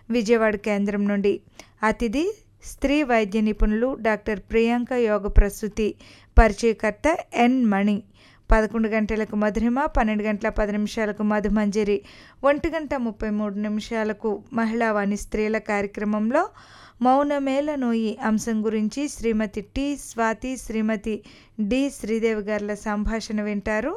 విజయవాడ కేంద్రం నుండి అతిథి స్త్రీ వైద్య నిపుణులు డాక్టర్ ప్రియాంక యోగ ప్రసూతి పరిచయకర్త ఎన్ మణి పదకొండు గంటలకు మధురిమ పన్నెండు గంటల పది నిమిషాలకు మధుమంజరి ఒంటి గంట ముప్పై మూడు నిమిషాలకు మహిళావాణి స్త్రీల కార్యక్రమంలో మౌనమేల నోయి అంశం గురించి శ్రీమతి టి స్వాతి శ్రీమతి డి శ్రీదేవి గారుల సంభాషణ వింటారు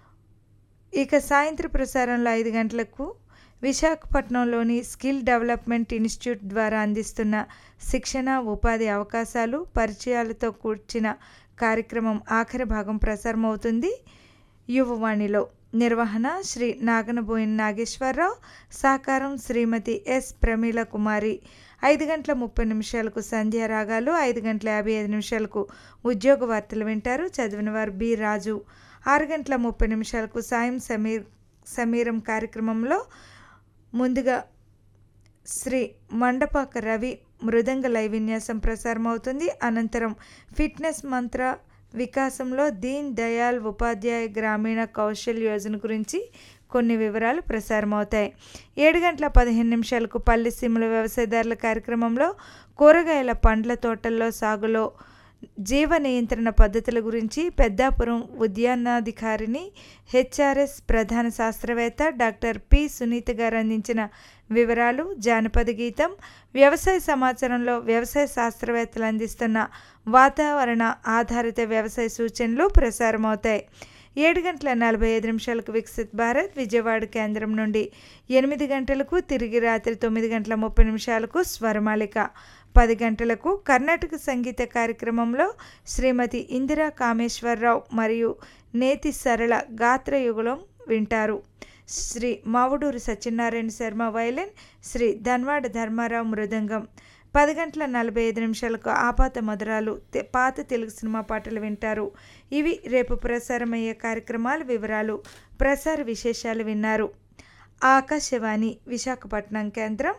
ఇక సాయంత్రం ప్రసారంలో ఐదు గంటలకు విశాఖపట్నంలోని స్కిల్ డెవలప్మెంట్ ఇన్స్టిట్యూట్ ద్వారా అందిస్తున్న శిక్షణ ఉపాధి అవకాశాలు పరిచయాలతో కూర్చిన కార్యక్రమం ఆఖరి భాగం ప్రసారం అవుతుంది యువవాణిలో నిర్వహణ శ్రీ నాగనబోయిన నాగేశ్వరరావు సహకారం శ్రీమతి ఎస్ ప్రమీల కుమారి ఐదు గంటల ముప్పై నిమిషాలకు సంధ్యా రాగాలు ఐదు గంటల యాభై ఐదు నిమిషాలకు ఉద్యోగ వార్తలు వింటారు చదివిన వారు బి రాజు ఆరు గంటల ముప్పై నిమిషాలకు సాయం సమీర్ సమీరం కార్యక్రమంలో ముందుగా శ్రీ మండపాక రవి మృదంగ లైవ్ విన్యాసం ప్రసారం అవుతుంది అనంతరం ఫిట్నెస్ మంత్ర వికాసంలో దీన్ దయాల్ ఉపాధ్యాయ గ్రామీణ కౌశల్ యోజన గురించి కొన్ని వివరాలు ప్రసారం అవుతాయి ఏడు గంటల పదిహేను నిమిషాలకు పల్లి సీమల వ్యవసాయదారుల కార్యక్రమంలో కూరగాయల పండ్ల తోటల్లో సాగులో జీవ నియంత్రణ పద్ధతుల గురించి పెద్దాపురం ఉద్యానాధికారిని హెచ్ఆర్ఎస్ ప్రధాన శాస్త్రవేత్త డాక్టర్ పి సునీత గారు అందించిన వివరాలు జానపద గీతం వ్యవసాయ సమాచారంలో వ్యవసాయ శాస్త్రవేత్తలు అందిస్తున్న వాతావరణ ఆధారిత వ్యవసాయ సూచనలు ప్రసారమవుతాయి ఏడు గంటల నలభై ఐదు నిమిషాలకు వికసిత్ భారత్ విజయవాడ కేంద్రం నుండి ఎనిమిది గంటలకు తిరిగి రాత్రి తొమ్మిది గంటల ముప్పై నిమిషాలకు స్వరమాలిక పది గంటలకు కర్ణాటక సంగీత కార్యక్రమంలో శ్రీమతి ఇందిరా కామేశ్వరరావు మరియు నేతి సరళ గాత్రయుగళం వింటారు శ్రీ మావుడూరు సత్యనారాయణ శర్మ వైలిన్ శ్రీ ధన్వాడ ధర్మారావు మృదంగం పది గంటల నలభై ఐదు నిమిషాలకు ఆపాత మధురాలు పాత తెలుగు సినిమా పాటలు వింటారు ఇవి రేపు ప్రసారమయ్యే కార్యక్రమాల వివరాలు ప్రసార విశేషాలు విన్నారు ఆకాశవాణి విశాఖపట్నం కేంద్రం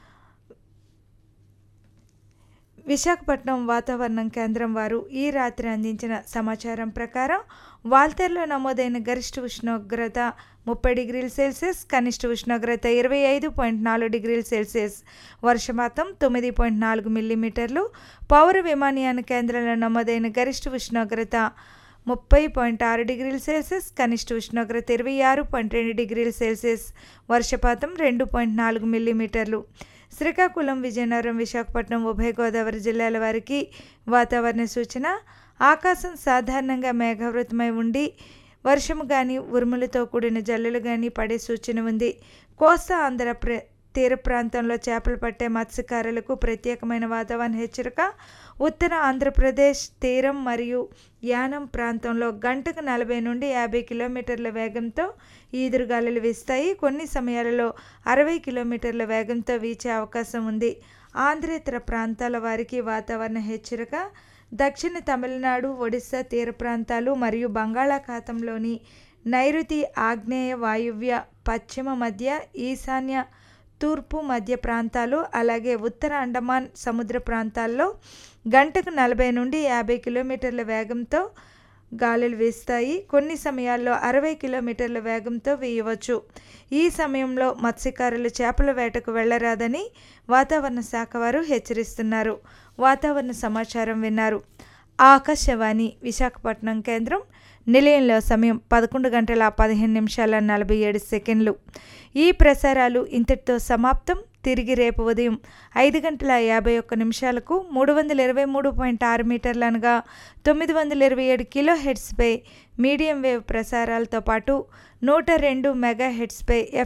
విశాఖపట్నం వాతావరణం కేంద్రం వారు ఈ రాత్రి అందించిన సమాచారం ప్రకారం వాల్తేరులో నమోదైన గరిష్ట ఉష్ణోగ్రత ముప్పై డిగ్రీల సెల్సియస్ కనిష్ట ఉష్ణోగ్రత ఇరవై ఐదు పాయింట్ నాలుగు డిగ్రీల సెల్సియస్ వర్షపాతం తొమ్మిది పాయింట్ నాలుగు మిల్లీమీటర్లు పౌర విమానయాన కేంద్రంలో నమోదైన గరిష్ట ఉష్ణోగ్రత ముప్పై పాయింట్ ఆరు డిగ్రీల సెల్సియస్ కనిష్ట ఉష్ణోగ్రత ఇరవై ఆరు పాయింట్ రెండు డిగ్రీల సెల్సియస్ వర్షపాతం రెండు పాయింట్ నాలుగు మిల్లీమీటర్లు శ్రీకాకుళం విజయనగరం విశాఖపట్నం ఉభయ గోదావరి జిల్లాల వారికి వాతావరణ సూచన ఆకాశం సాధారణంగా మేఘావృతమై ఉండి వర్షం కానీ ఉరుములతో కూడిన జల్లులు కానీ పడే సూచన ఉంది కోస్తా ఆంధ్ర ప్ర తీర ప్రాంతంలో చేపలు పట్టే మత్స్యకారులకు ప్రత్యేకమైన వాతావరణ హెచ్చరిక ఉత్తర ఆంధ్రప్రదేశ్ తీరం మరియు యానం ప్రాంతంలో గంటకు నలభై నుండి యాభై కిలోమీటర్ల వేగంతో ఈదురుగాలులు వీస్తాయి కొన్ని సమయాలలో అరవై కిలోమీటర్ల వేగంతో వీచే అవకాశం ఉంది ఆంధ్రేతర ప్రాంతాల వారికి వాతావరణ హెచ్చరిక దక్షిణ తమిళనాడు ఒడిశా తీర ప్రాంతాలు మరియు బంగాళాఖాతంలోని నైరుతి ఆగ్నేయ వాయువ్య పశ్చిమ మధ్య ఈశాన్య తూర్పు మధ్య ప్రాంతాలు అలాగే ఉత్తర అండమాన్ సముద్ర ప్రాంతాల్లో గంటకు నలభై నుండి యాభై కిలోమీటర్ల వేగంతో గాలులు వీస్తాయి కొన్ని సమయాల్లో అరవై కిలోమీటర్ల వేగంతో వేయవచ్చు ఈ సమయంలో మత్స్యకారులు చేపల వేటకు వెళ్ళరాదని వాతావరణ శాఖ వారు హెచ్చరిస్తున్నారు వాతావరణ సమాచారం విన్నారు ఆకాశవాణి విశాఖపట్నం కేంద్రం నిలయంలో సమయం పదకొండు గంటల పదిహేను నిమిషాల నలభై ఏడు సెకండ్లు ఈ ప్రసారాలు ఇంతటితో సమాప్తం తిరిగి రేపు ఉదయం ఐదు గంటల యాభై ఒక్క నిమిషాలకు మూడు వందల ఇరవై మూడు పాయింట్ ఆరు మీటర్లు అనగా తొమ్మిది వందల ఇరవై ఏడు కిలో హెడ్స్పై మీడియం వేవ్ ప్రసారాలతో పాటు నూట రెండు మెగా హెడ్స్పై